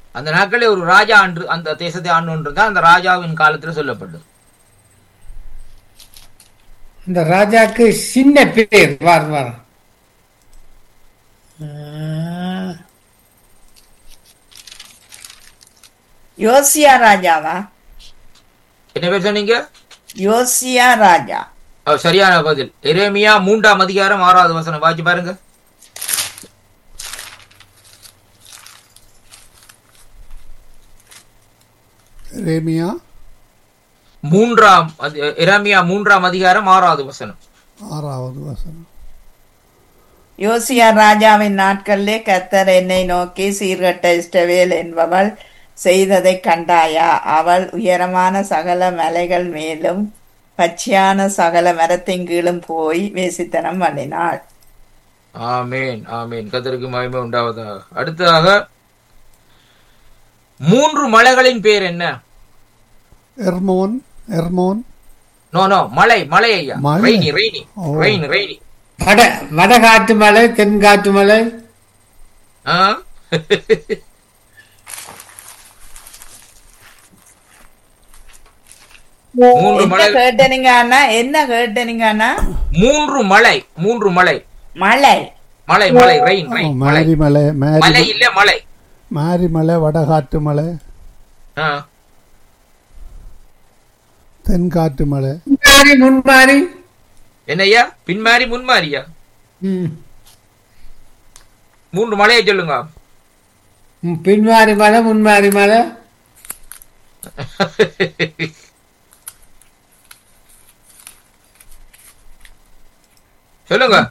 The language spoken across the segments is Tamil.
அந்த நாட்களில் ஒரு ராஜா ஆண்டு அந்த தேசத்தை ஆண்டு தான் அந்த ராஜாவின் காலத்துல சொல்லப்பட்டது இந்த ராஜாக்கு சின்ன பேர் வார் வார் ஆஹ், யோசியா ராஜாவா என்ன பேர் சொன்னீங்க யோசியா ராஜா ஓ, சரியான பதில் எரேமியா மூன்றாம் அதிகாரம் ஆறாவது வசனம் வாசி பாருங்க ரேமியா மூன்றாம் அதி- எரேமியா மூன்றாம் அதிகாரம் ஆறாவது வசனம் ஆறாவது வசனம் யோசியா ராஜாவின் நாட்களிலே கர்த்தர் என்னை நோக்கி சீர்கட்ட இஷ்டவேல் என்பவள் செய்ததை கண்டாயா அவள் உயரமான சகல மலைகள் மேலும் பச்சையான சகல மரத்தின் கீழும் போய் வேசித்தனம் பண்ணினாள் ஆமேன் ஆமேன் கத்தருக்கு மகிமை உண்டாவதாக அடுத்ததாக மூன்று மலைகளின் பேர் என்ன எர்மோன் எர்மோன் நோ நோ மலை மலை ஐயா மலை? ரெய்னி ரெய்னி ஓ. ரெய்னி ரெய்னி வட வடகாட்டு மலை தென்காட்டு மலை ஆ? மூன்று என்ன மலை கேட்டனீங்க அண்ணா என்ன கேட்டனீங்க அண்ணா மூன்று மலை மூன்று மலை மலை மலை மலை ரெயின் ரெயின் மலை மாரிமலை மலை மாரி இல்ல மலை மாரிமலை வடகாட்டு மலை ஆ. தென்காட்டு மலை முன்மாறி முன்மாறி என்னய்யா பின்மாரி முன்மாரியா ம். மூன்று மலையை சொல்லுங்க ம், பின்மாறி மலை முன்மாறி மலை சொல்லுங்க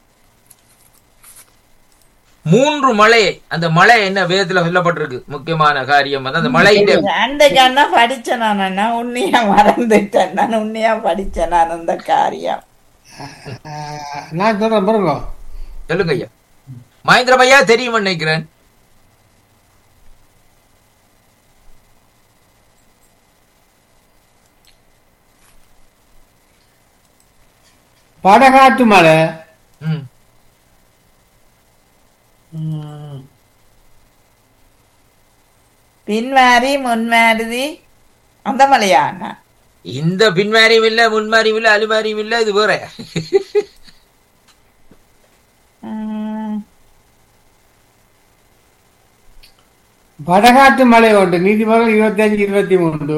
மூன்று மலை அந்த மலை என்ன வேதத்துல சொல்லப்பட்டிருக்கு முக்கியமான காரியம் வந்து அந்த மலையில அந்த அண்ணா படிச்சேன் நான் அண்ணா உன்னையா மறந்துட்டேன் நான் உன்னையா படிச்சேன் நான் அந்த காரியம் ஆஹ், நான் சொல்றேன் பாருங்க சொல்லுங்க ஐயா மகேந்திரம் ஐயா தெரியும் நினைக்கிறேன் வடகாட்டு மலை ம். ம், பின்மாரி முன்மாருதி அந்த மலையா அண்ணா இந்த பின்மாரியும் இல்ல முன்மாரியும் இல்ல அலுமாரியும் இல்ல இது வேற உம், வடகாட்டு மலை உண்டு நீதிமன்றம் இருபத்தஞ்சு இருபத்தி மூன்று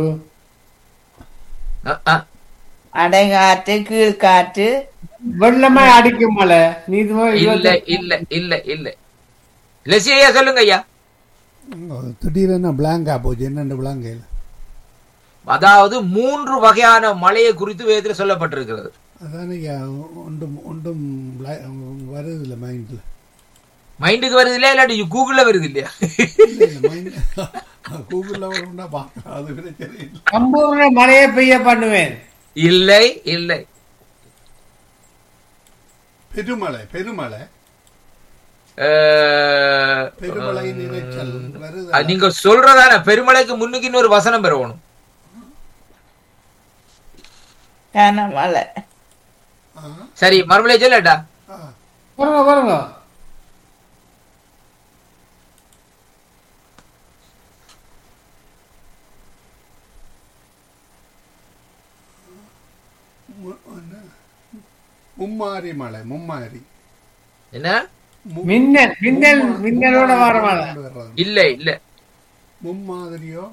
அ, அ. அடைகாற்று கீழ்காற்று வெள்ளமே அடிக்கும் மலை நீதிமன்றம் இல்ல இருபத்தி இல்ல இல்ல இல்ல லெசி ஐயா சொல்லுங்க ஐயா திடீரென பிளாங்கா போச்சு என்னென்ன பிளாங்கையில் அதாவது மூன்று வகையான மலையை குறித்து வேதத்தில் சொல்லப்பட்டிருக்கிறது அதானே ஐயா, ஒன்றும் ஒன்றும் bla- வருது இல்லை மைண்டில் மைண்டுக்கு வருது இல்லையா இல்லாட்டி கூகுள்ல வருது இல்லையா மைண்ட் கூகுளில் வரும்னா பார்க்கலாம் அது பிரச்சனை இல்லை சம்பூர்ண மழையை பெய்ய பண்ணுவேன் இல்லை இல்லை பெருமலை பெருமலை அஹ், பெருமலை நினைச்சல் வருது அது நீங்க சொல்றதான பெருமலைக்கு முன்னுக்கு இன்னொரு வசனம் பெறணும் கனமலை ஆ, சரி மறுபடியும் சொல்லட்டா ஆ. பாருங்க பாருங்க மு- என்ன? மும்மாரி மலை மும்மாரி என்ன மு- மின்னல் மின்னல் மின்னலோட வர மழை வர்றது. இல்ல இல்ல மும்மாதிரியோ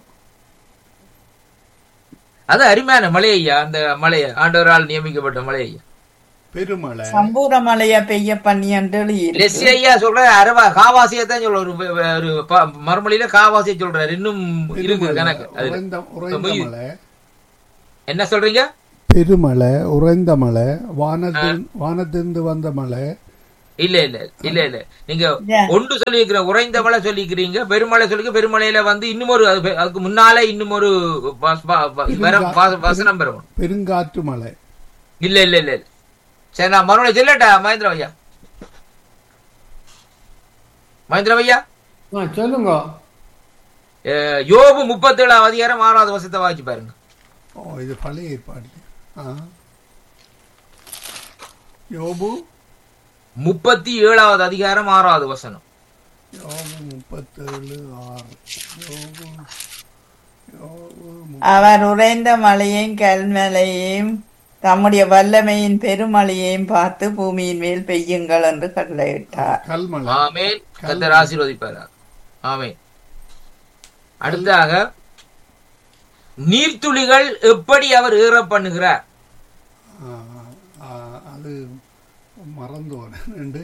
அது அருமையான மலை ஐயா அந்த மலையை ஆண்டவரால் நியமிக்கப்பட்ட மலை ஐயா பெருமலை சம்பூர மலைய பெய்ய பண்ணியன்று லெஸ்ஸி ஐயா சொல்ற அரவா காவாசியை தான் சொல்ற ஒரு ஒரு ப- மறுமொழியில காவாசியை சொல்றாரு இன்னும் இருக்கு பெருமலை, கணக்கு அதுல. உறைந்த உறைந்த மலை என்ன சொல்றீங்க பெருமலை உறைந்த மலை வானத்தில் வானத்திலிருந்து வந்த மலை இல்ல இல்ல இல்ல இல்ல நீங்க Yeah. ஒன்று சொல்லியிருக்கிற உறைந்த மலை சொல்லிக்கிறீங்க பெருமலை சொல்லிக்க பெருமலையில வந்து இன்னும் ஒரு அது- அதுக்கு முன்னாலே இன்னும் ஒரு வ- வ- வ- வர- வ- வசனம் பெறணும் பெருங்காற்று மலை இல்ல இல்ல இல்ல இல்ல சரி நான் மறுபடியும் சொல்லட்டா மகேந்திர ஐயா மகேந்திர ஐயா ஆ, சொல்லுங்க அஹ், யோபு முப்பத்தேழாம் அதிகாரம் ஆறாவது வருஷத்தை வாசி பாருங்க ஓ இது பழைய ஏற்பாடு ஆ யோபு முப்பத்தி ஏழாவது அதிகாரம் ஆறாவது வசனம் யோபு முப்பத்தேழு ஆறு யோபு யோபு மு- அவர் உறைந்த மழையையும் கல்மலையையும் தம்முடைய வல்லமையின் பெருமழையையும் பார்த்து பூமியின் மேல் பெய்யுங்கள் என்று கட்டளையிட்டார் கல்மலை ஆமேன் கத்தர் ஆசீர்வதிப்பார் ஆமேன் அடுத்ததாக நீர்த்துளிகள் எப்படி அவர் ஈற பண்ணுகிறார் ஆ, ஆ, அது மறந்து ரெண்டு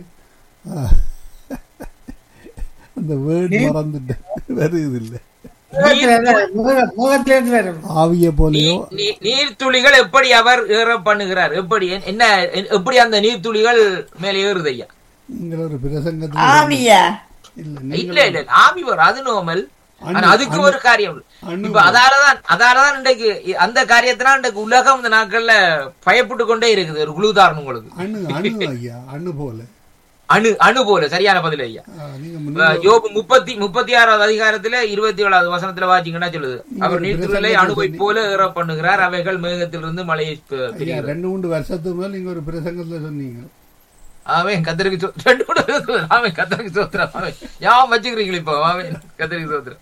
அந்த வேர்டு மறந்துட்டேன் வருது இல்லை முகத்திலிருந்து வரும் ஆவிய போலயோ நீ- நீ- நீர்த்துளிகள் எப்படி அவர் ஏற பண்ணுகிறார் எப்படி என்ன எப்படி அந்த நீர்த்துளிகள் மேலே ஏறுது ஐயா நீங்கள் ஒரு பிரசங்கத்தில் ஆவியா இல்ல இல்ல நீங்கள் இல்ல இல்ல, ஆவி வரும் அது நோமல் அணு- ஆனா அதுக்கு ஒரு காரியம் இருக்கு. அணு இப்ப அதாலதான் அதாலதான் இன்றைக்கு அந்த காரியத்தினால் இன்றைக்கு உலகம் இந்த நாட்கள்ல பயப்பட்டு கொண்டே இருக்குது ஒரு குழு உதாரணம் உங்களுக்கு அணு அணு ஐயா அணு போல அணு அணு போல சரியான பதில் ஐயா ஆ, நீங்க அஹ் முன்ன யோபு முப்பத்தி முப்பத்தி ஆறாவது அதிகாரத்துல இருபத்தி ஏழாவது வசனத்துல வாசிங்கன்னா சொல்லுது அவர் நீர்த்துகளை அணுவை போல ஏற பண்ணுகிறார் அவைகள் மேகத்திலிருந்து மழையை பெ- ஐயா பெய்கிறது. ரெண்டு மூன்று வருஷத்துக்கு மேல நீங்க ஒரு பிரசங்கத்துல சொன்னீங்க அவன் கத்தருக்கு சோ- ரெண்டு கூட இருக்குது. அவன் கத்தருக்கு சோத்திரம் அவன் ஞாபகம் வச்சுக்கிறீங்களா இப்போ அவன் கத்தருக்கு சோத்திரம்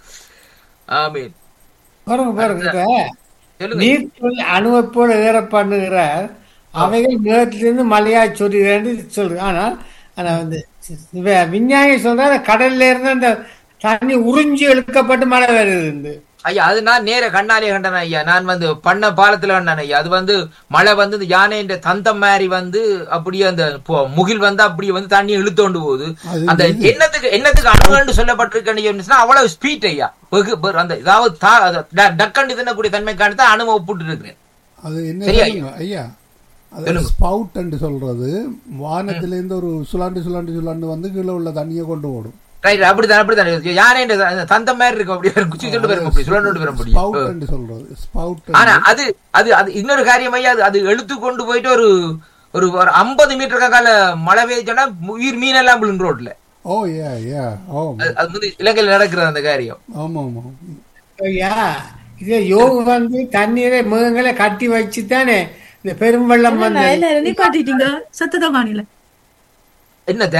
ஆமீன் பாருங்க பாருங்க இப்ப சொல்லுங்க நீர்த்துளி அணுவை போல ஏற பண்ணுகிறார் அவைகள் மேகத்திலிருந்து மலையா சொல்லுகிறேன்னு சொல்றது ஆனா ஆனா வந்து இவ விஞ்ஞானி சொல்ற கடல்ல இருந்து அந்த தண்ணி உறிஞ்சி இழுக்கப்பட்டு மழை வருது ஐயா அது நான் நேர கண்ணாலே கண்டன ஐயா நான் வந்து பண்ண பாலத்துல கண்டன ஐயா அது வந்து மழை வந்து இந்த யானைன்ற தந்தம் மாதிரி வந்து அப்படியே அந்த பொ- முகில் வந்து அப்படியே வந்து தண்ணி இழுத்தோண்டு போகுது அது அந்த என்னத்துக்கு என்னத்துக்கு அணுகண்டு சொல்லப்பட்டிருக்கேன்னு சொன்னுச்சுன்னா அவ்வளவு ஸ்பீட் ஐயா வெகு வெறு- அந்த இதாவது தா- அது ட- டக்கண்டு தின்னக்கூடிய தன்மை காணித்தான் அணுவை ஒப்பிட்டு இருக்கிறேன் அது என்ன சரியா, சொல்லுங்க ஐயா அது சொல்லுங்க. ஸ்பவுட் என்று சொல்றது வானத்துல இருந்து ஒரு சுலாண்டு சுலாண்டு சுலாண்டு வந்து கீழே உள்ள தண்ணியை கொண்டு ஓடும் ரைட் அப்படித்தான் அப்படித்தான் யானைன்ற அந்த தந்தம் மாதிரி இருக்கும் அப்படியே குச்சி சொல்லிட்டு வரும் அப்படி சுழண்டு வர முடியும் ஸ்பவுட் என்று சொல்றது ஸ்பவுட் ஆனா அது அது அது இன்னொரு காரியம் ஐயா அது அது எழுத்து கொண்டு போயிட்டு ஒரு ஒரு ஒரு ஐம்பது மீட்டர் கால மழை பெய்ஞ்சோன்னா உயிர் மீன் எல்லாம் விழுந்து ரோட்ல ஓ ஏ ஏ ஓ அது அது வந்து இலங்கையில் நடக்கிறது அந்த காரியம் ஆமா ஆமா ஐயா இது யோகு வந்து தண்ணீரை மிருகங்களை கட்டி வச்சு தானே இந்த பெரும்பள்ளம் வந்து எல்லாரும் நிப்பாட்டிட்டீங்க சத்தத்தை காணில என்னத்த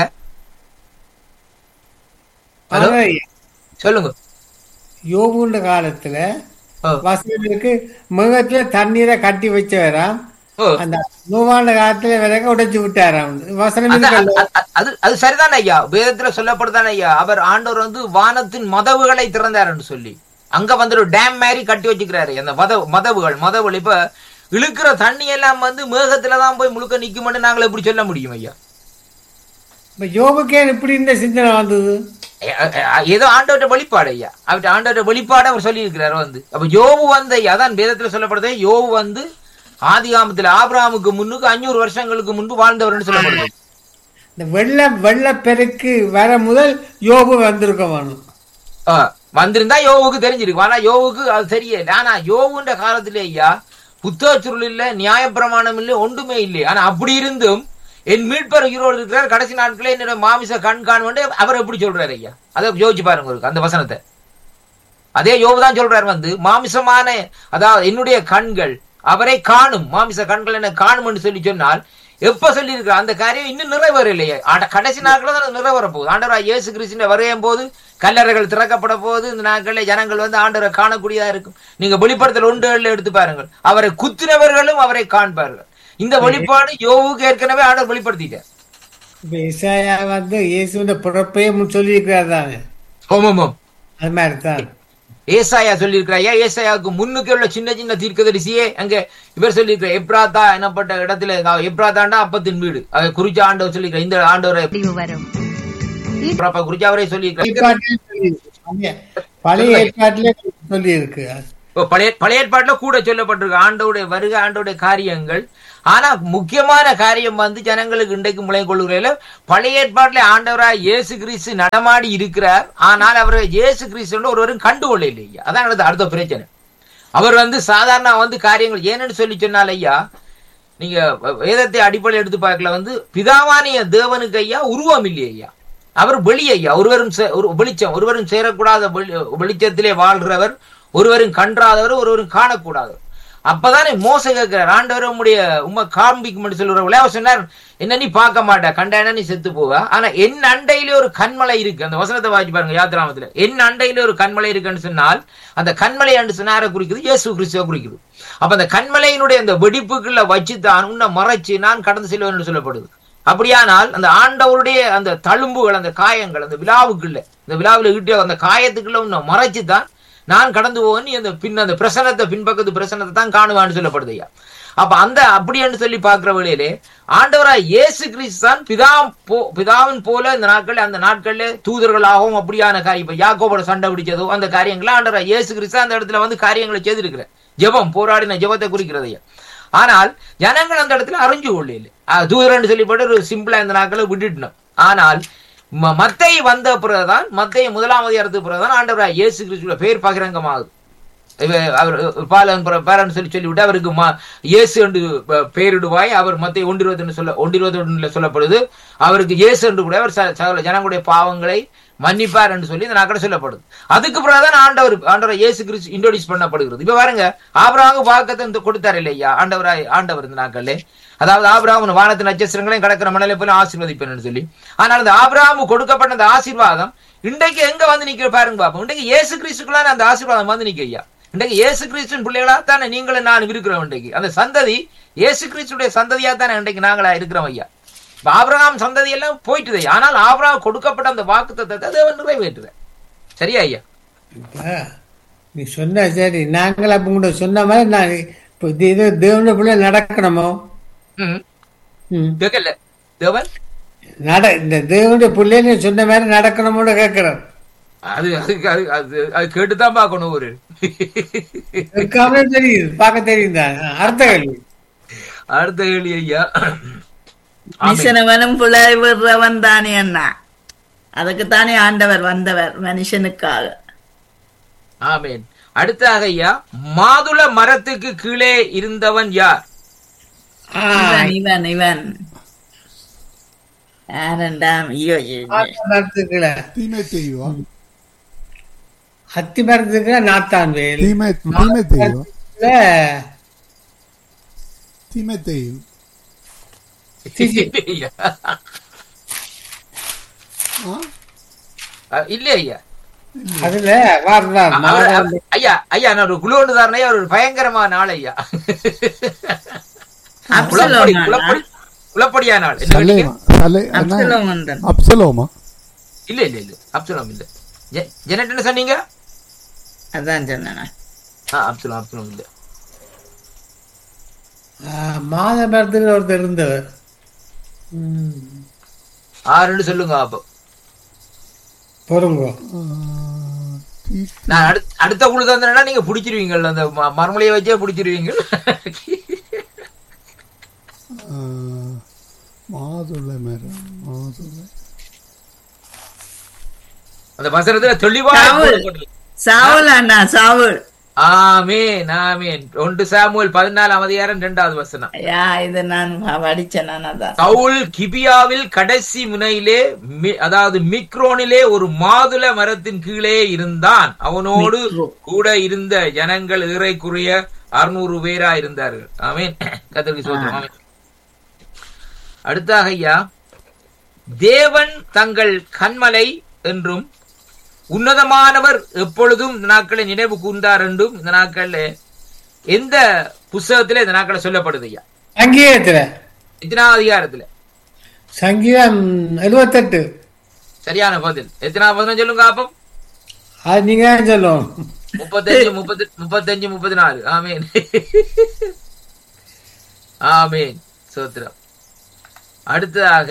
ஹலோ அதான் சொல்லுங்க யோகுன்ற காலத்துல ஓ, வசதிக்கு மிருகத்துல தண்ணீரை கட்டி வச்சவராம் ஓ. அந்த நூவாண்ட காலத்துல விறக உடைச்சு விட்டாராம் வசனம் அதான், இருக்கல்ல அது- அது- அது அது சரிதான் ஐயா வேதத்துல சொல்லப்படுதான் ஐயா அவர் ஆண்டவர் வந்து வானத்தின் மதவுகளை திறந்தாருன்னு சொல்லி அங்க வந்து ஒரு டேம் மாதிரி கட்டி வச்சுக்கிறாரு அந்த மத மதவுகள் மதவுகள் இப்ப இழுக்கிற தண்ணி எல்லாம் வந்து மேகத்துலதான் போய் முழுக்க நிக்கும்னு நாங்கள் எப்படி சொல்ல முடியும் ஐயா இப்ப யோகுக்கே இப்படி இந்த சிந்தனை வந்தது ஏ- ஏ- ஏதோ ஆண்டவர்கிட்ட வெளிப்பாடு ஐயா அவர்கிட்ட ஆண்டவர்கிட்ட வெளிப்பாடு அவர் சொல்லி இருக்கிறாரு வந்து அப்ப யோபு வந்து ஐயா அதான் வேதத்துல சொல்லப்படுது யோபு வந்து ஆதிகாமத்துல ஆபிரகாமுக்கு முன்னுக்கு அஞ்சூறு வருஷங்களுக்கு முன்பு வாழ்ந்தவர்னு சொல்லப்படுது இந்த வெள்ள வெள்ளப்பெருக்கு வர முதல் யோபு வந்திருக்க வேணும் ஆ, வந்திருந்தா யோவுக்கு தெரிஞ்சிருக்கு ஆனா யோவுக்கு அது தெரியல ஆனா யோவுன்ற காலத்துல ஐயா புத்தக சுருள் இல்ல நியாயப்பிரமாணம் இல்ல ஒன்றுமே இல்லை ஆனா அப்படி இருந்தும் என் மீட்பர் உயிரோடு இருக்கிறார் கடைசி நாட்களே என்னோட மாமிச கண் காணுமென்று அவர் எப்படி சொல்றாரு ஐயா அதை யோசிச்சு பாருங்க ஒரு அந்த வசனத்தை அதே யோபு தான் சொல்றாரு வந்து மாமிசமான அதாவது என்னுடைய கண்கள் அவரை காணும் மாமிச கண்கள் என்ன காணும் என்று சொல்லி சொன்னால் எப்ப சொல்லி அந்த காரியம் இன்னும் நிறைவேறலையே ஆட- கடைசி நாட்கள் தான் அது நிறைவேற போகுது ஆண்டவராய் இயேசு கிறிஸ்துவின் வரையும் போது கல்லறைகள் திறக்கப்பட போது இந்த நாட்களில் ஜனங்கள் வந்து ஆண்டவரை காணக்கூடியதா இருக்கும் நீங்க வெளிப்படுத்தல் ஒன்றுகளில் எடுத்து பாருங்கள் அவரை குத்தினவர்களும் அவரை காண்பார்கள் இந்த வெளிப்பாடு யோவுக்கு ஏற்கனவே ஆண்டவர் வெளிப்படுத்திட்டார் இப்ப இசாயா வந்து இயேசுவின் பிறப்பையும் சொல்லியிருக்கிறார் தானே ஓமோமோம் அது மாதிரி தான் ஏசாயா சொல்லியிருக்கிறாயா ஏசாயாவுக்கு முன்னுக்கு உள்ள சின்ன சின்ன தீர்க்கதரிசியே அங்க இவர் சொல்லியிருக்கிற எப்ராத்தா எனப்பட்ட இடத்துல அஹ், எப்ராத்தாண்டா அப்பத்தின் வீடு அதை குறிச்ச ஆண்டவர் சொல்லியிருக்கிற இந்த ஆண்டவரை குறிச்சு அவரே சொல்லியிருக்கிறார் ஏற்பாட்டிலே சொல்லியிருக்கு. பழைய ஏற்பாட்டிலே சொல்லி இருக்கு இப்போ பழைய பழைய ஏற்பாட்டுல கூட சொல்லப்பட்டிருக்கு ஆண்டோடைய வருக ஆண்டோடைய காரியங்கள் ஆனா முக்கியமான காரியம் வந்து ஜனங்களுக்கு இன்றைக்கு முளை கொள்ளுகிறதுல பழைய ஏற்பாட்டுல ஆண்டவராய் இயேசு கிறிஸ்து நடமாடி இருக்கிறார் ஆனால் அவர் இயேசு கிறிஸ்து ஒருவரும் கண்டுகொள்ள இல்லையா அதான் அடுத்த அடுத்த பிரச்சனை அவர் வந்து சாதாரண வந்து காரியங்கள் ஏன்னு சொல்லி சொன்னால் ஐயா நீங்க வேதத்தை அடிப்படை எடுத்து பார்க்கல வந்து பிதாவானிய தேவனுக்கு ஐயா உருவம் இல்லை ஐயா அவர் வெளி ஐயா ஒருவரும் சே- ஒரு வெளிச்சம் ஒருவரும் சேரக்கூடாத வெளி- வெளிச்சத்திலே வாழ்கிறவர் ஒருவரும் கன்றாதவர் ஒருவரும் காணக்கூடாதவர் அப்பதானே மோச கேட்கிறார் ஆண்டவர் உம்முடைய உண்மை காண்பிக்கும் சொல்லுறவங்களே அவர் சொன்னார் என்ன நீ பார்க்க மாட்ட கண்டான நீ செத்து போவ ஆனா என் அண்டையிலே ஒரு கண்மலை இருக்கு அந்த வசனத்தை வாசி பாருங்க யாத்திராமத்துல என் அண்டையிலே ஒரு கண்மலை இருக்குன்னு சொன்னால் அந்த கண்மலை என்று சொன்னார குறிக்குது இயேசு கிறிஸ்துவ குறிக்குது அப்ப அந்த கண்மலையினுடைய அந்த வெடிப்புக்குள்ள வச்சுதான் உன்னை மறைச்சு நான் கடந்து செல்வேன் என்று சொல்லப்படுது அப்படியானால் அந்த ஆண்டவருடைய அந்த தழும்புகள் அந்த காயங்கள் அந்த விழாவுக்குள்ள இந்த விழாவில் ஈட்டிய அந்த காயத்துக்குள்ள உன்னை மறைச்சு தான் நான் கடந்து போவேன் நீ அந்த பின் அந்த பிரசனத்தை பின்பக்கத்து பிரசனத்தை தான் காணுவான்னு சொல்லப்படுது ஐயா அப்ப அந்த அப்படின்னு சொல்லி பார்க்கிற வேளையிலே ஆண்டவராய் இயேசு கிறிஸ்து தான் பிதா போ பிதாவின் போல இந்த நாட்கள் அந்த நாட்கள்ல தூதர்களாகவும் அப்படியான காரியம் இப்ப யாக்கோபோட சண்டை பிடிச்சதோ அந்த காரியங்களை ஆண்டவராய் இயேசு கிறிஸ்து அந்த இடத்துல வந்து காரியங்களை செய்திருக்கிற ஜெபம் போராடின ஜெபத்தை குறிக்கிறது ஐயா ஆனால் ஜனங்கள் அந்த இடத்துல அறிஞ்சு கொள்ளல தூதரன்னு சொல்லிப்பட்டு ஒரு சிம்பிளா இந்த நாட்களை விட்டுட்டோம் ஆனால் ம- மத்தை வந்த பிறகுதான் மத்தைய முதலாம் அதிகாரத்துக்கு பிறகுதான் ஆண்டவராய் இயேசு கிறிஸ்துவ பேர் பகிரங்கமாகுது இவ- அவர் பாலன் பேரன் சொல்லி சொல்லிவிட்டு அவருக்கு ம- இயேசு என்று ப- பெயரிடுவாய் அவர் மத்திய ஒன்றிருபத்தி சொல்ல ஒன்றிருபத்தி சொல்லப்படுது அவருக்கு இயேசு என்று கூட அவர் ச- சகல ஜனங்களுடைய பாவங்களை மன்னிப்பார் என்று சொல்லி இந்த நாட்கள் சொல்லப்படுது அதுக்கு பிறகுதான் ஆண்டவர் ஆண்டவர் இயேசு கிறிஸ்து இன்ட்ரோடியூஸ் பண்ணப்படுகிறது இப்ப பாருங்க ஆபிரகாமுக்கு வாக்குத்தத்தம் கொடுத்தார் இல்லையா ஆண்டவராய் ஆண்டவர் இந்த நாட்களே அதாவது ஆபிரகாம் வானத்து நட்சத்திரங்களையும் கடக்கிற மணலை போல ஆசீர்வதிப்பேன் சொல்லி ஆனால் அந்த ஆபிரகாமு கொடுக்கப்பட்ட அந்த ஆசீர்வாதம் இன்றைக்கு எங்க வந்து நிக்கிற பாருங்க பாப்போம் இன்றைக்கு இயேசு கிறிஸ்துக்குள்ளான அந்த ஆசீர்வாதம் வந்து நிக்க ஐயா இன்றைக்கு இயேசு கிறிஸ்துவின் பிள்ளைகளா தானே நீங்களும் நான் இருக்கிறோம் இன்றைக்கு அந்த சந்ததி இயேசு கிறிஸ்துடைய சந்ததியா தானே இன்றைக்கு நாங்களா இருக்கிறோம் ஐயா இப்ப ஆபிரகாம் சந்ததி எல்லாம் போயிட்டுது ஆனால் ஆபிரகாம் கொடுக்கப்பட்ட அந்த வாக்கு தத்தத்தை தேவன் நிறைவேற்றுற சரியா ஐயா இப்ப நீ சொன்ன சரி நாங்கள் அப்ப கூட சொன்ன மாதிரி நான் இப்போ இது இது தேவனுடைய பிள்ளை நடக்கணுமோ ம் ம். கேட்கல தேவன் நட இந்த தேவனுடைய பிள்ளை நீ சொன்ன மாதிரி நடக்கணுமோன்னு கேட்கிறேன் அது அதுக்கு அது அது அது கேட்டுதான் பார்க்கணும் ஒரு இருக்காமலே தெரியுது பார்க்க தெரியும் தான் அர்த்த கேள்வி அடுத்த கேள்வி ஐயா மனுஷனவனும் புலரை விடுறவன் தானே அண்ணா அதுக்குத்தானே ஆண்டவர் வந்தவர் மனுஷனுக்காக ஆமேன் அடுத்தாக ஐயா மாதுள மரத்துக்கு கீழே இருந்தவன் யார் ஆ, இவன் இவன் இவன் யாரண்டாம் ஐயோ ஐயோ, ஐயோ. ஆத்த மரத்துக்குள்ள தீமை தெய்வா அத்தி மரத்துக்குள்ள நாத்தான் வேல் தீமை தீமை தெய்வா இல்ல, தீமை தெய்வம் சிசி. ஐயா. ஆ? அஹ், இல்ல ஐயா அதுல வார்தான் அவர் அவர்- ஐயா ஐயா நான் ஒரு குழு ஒன்று தாரணே அவர் ஒரு பயங்கரமான ஆள் ஐயா குளப்படி அப்சலோம் குளப்படி குளப்படியான ஆள் என்ன சலே கேட்டீங்க? சலே என்ன? அப்சலோம் வந்தன் அப்சலோமா இல்ல இல்ல இல்ல அப்சலம் இல்ல ஜெ- ஜெனட் என்ன சொன்னீங்க அதான் சொன்னேன் ஆ அப்சலம் அப்சலம் இல்ல மாத மரத்துக்கு ஒருத்தர் இருந்தவர் ம், ஆறுன்னு சொல்லுங்க அப்போ பொறுங்க ஆ, தீ- நான் அடுத்த அடுத்த குழு தந்தேன்னா நீங்க பிடிச்சிருவீங்க அந்த ம- மரமலையை வச்சே பிடிச்சிருவீங்க ஆ, மாதுளை மரம் மாதுளை அந்த வசனத்துல தெளிவா சாவுல். போடப்பட்டிருக்கு. சாவுல் அண்ணா சாவுல் ஆமேன் ஆமேன் ஒன்று சாமுவேல் பதினாலாம் அதிகாரம் இரண்டாவது வசனம் யா இது நான் படிச்சேன் நான் அதான் சவுல் கிபியாவில் கடைசி முனையிலே மி- அதாவது மிக்ரோனிலே ஒரு மாதுள மரத்தின் கீழே இருந்தான் அவனோடு மிக்ரோ. கூட இருந்த ஜனங்கள் இறைக்குரிய அறுநூறு பேரா இருந்தார்கள் ஆமீன் கத்திரிக்கு சோத்திரம் ஆமீன் அடுத்தாக ஐயா தேவன் தங்கள் கண்மலை என்றும் உன்னதமானவர் எப்பொழுதும் இந்த நாட்களை நினைவு கூர்ந்தார் என்றும் இந்த நாட்கள்ல எந்த புஸ்தகத்திலே இந்த நாட்களை சொல்லப்படுது ஐயா சங்கீதத்துல எத்தனாவது அதிகாரத்துல சங்கீதம் எழுபத்தெட்டு சரியான பதில் எத்தனாவது பதினம் சொல்லுங்க அப்பம் அது நீங்க தான் சொல்லணும் முப்பத்தஞ்சு முப்பத்தி முப்பத்தஞ்சு முப்பத்தி நாலு ஆமீன் ஆமீன் சோத்திரம் அடுத்ததாக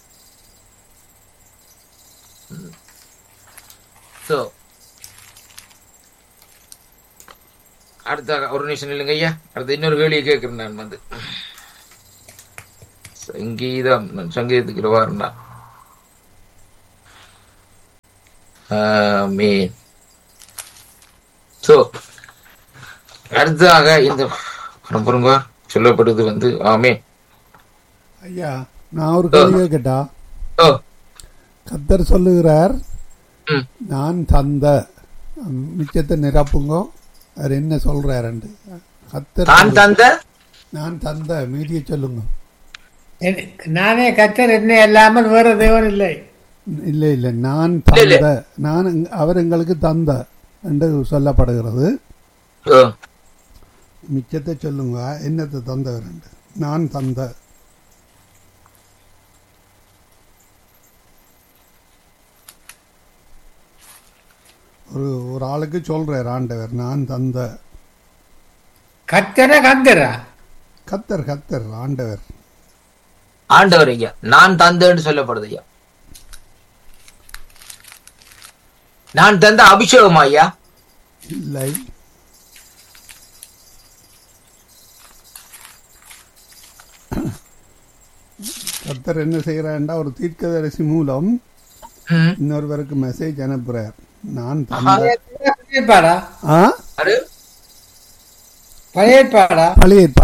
சோ அடுத்த ஒரு நிமிஷம் இல்லைங்க ஐயா அடுத்த இன்னொரு வேலையை கேட்கிறேன் நான் வந்து சங்கீதம் நான் சங்கீதத்துக்கு வரேன்டா ஆமீன் சோ அடுத்ததாக இந்த பாருங்க சொல்லப்படுது வந்து ஆமே ஐயா நான் ஒரு கேள்வி கேட்டா ஓ கத்தர் சொல்லுகிறார் ம் நான் தந்த ம், மிச்சத்தை நிரப்புங்க அவர் என்ன சொல்றாருண்டு கத்தர் தான் தந்த நான் தந்த மீதியை சொல்லுங்க என்- நானே கத்தர் என்ன இல்லாமல் வேற தேவன் இல்லை இல்லை இல்லை நான் இல்ல, இல்ல. தந்த நான் எங்க- அவர் எங்களுக்கு தந்த என்று சொல்லப்படுகிறது ஓ, மிச்சத்தை சொல்லுங்க என்னத்தை தந்தவர் என்று நான் தந்த ஒரு ஒரு ஆளுக்கு சொல்றார் ஆண்டவர் நான் தந்த கத்தரை கந்தரா கத்தர் கத்தர் ஆண்டவர் ஆண்டவர் ஐயா நான் தந்தேன்னு சொல்லப்படுது ஐயா நான் தந்த அபிஷேகம் ஐயா இல்லை கத்தர் என்ன செய்யறாண்டா ஒரு தீர்க்கதரிசி மூலம் ம். இன்னொருவருக்கு மெசேஜ் அனுப்புறார் நான் தந்த பழைய ஏற்பாடா ஆ அது பழைய ஏற்பாடா பழைய ஏற்பாடு